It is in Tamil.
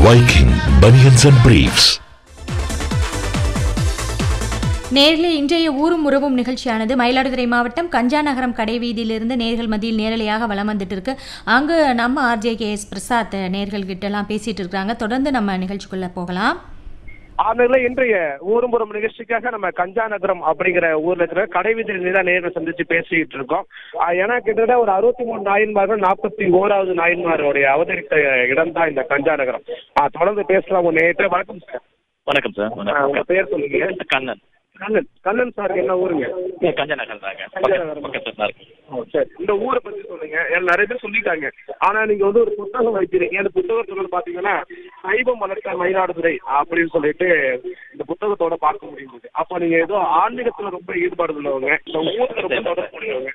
Viking Bunions and Briefs. நேர்களே இன்றைய ஊரும் உறவும் நிகழ்ச்சியானது மயிலாடுதுறை மாவட்டம் கஞ்சாநகரம் கடைவீதியிலிருந்து நேர்கள் மத்தியில் நேரலையாக வலம் வந்துட்டு இருக்கு அங்கு நம்ம ஆர்ஜே கே எஸ் பிரசாத் நேர்கள் கிட்ட எல்லாம் பேசிட்டு இருக்காங்க தொடர்ந்து நம்ம நிகழ்ச்சிக்குள்ள போகலாம் ஆனால இன்றைய ஊரும்புறம் நிகழ்ச்சிக்காக நம்ம கஞ்சா நகரம் அப்படிங்கிற ஊர்ல இருக்கிற கடைவீதியில் தான் நேரில் சந்திச்சு பேசிக்கிட்டு இருக்கோம் ஆஹ் ஏன்னா கிட்டத்தட்ட ஒரு அறுபத்தி மூணு நாயன்மார்கள் நாற்பத்தி ஓராவது நாயன்மாருடைய அவதரித்த இடம் தான் இந்த கஞ்சா நகரம் ஆஹ் தொடர்ந்து பேசலாம் உங்க நேற்று வணக்கம் சார் வணக்கம் சார் ஆஹ் உங்க வணக்கம் பேர் சொல்லுங்க கண்ணன் கண்ணன் கண்ணன் சார் என்ன ஊருங்க இங்க கஞ்சநகர் தாங்க கஞ்சநகர். பக்கத்துல தான் இருக்கு ஓ, சரி இந்த ஊரை பத்தி சொல்லுங்க ஏன்னா நிறைய பேர் சொல்லிட்டாங்க ஆனா நீங்க வந்து ஒரு புத்தகம் வைக்கிறீங்க அந்த புத்தகத்துல வந்து பாத்தீங்கன்னா சைவம் வளர்த்த மயிலாடுதுறை அப்படின்னு சொல்லிட்டு இந்த புத்தகத்தோட பார்க்க முடியுது அப்போ நீங்க ஏதோ ஆன்மீகத்துல ரொம்ப ஈடுபாடு உள்ளவங்க இந்த ஊர்ல ரொம்ப தொடர்புடையவங்க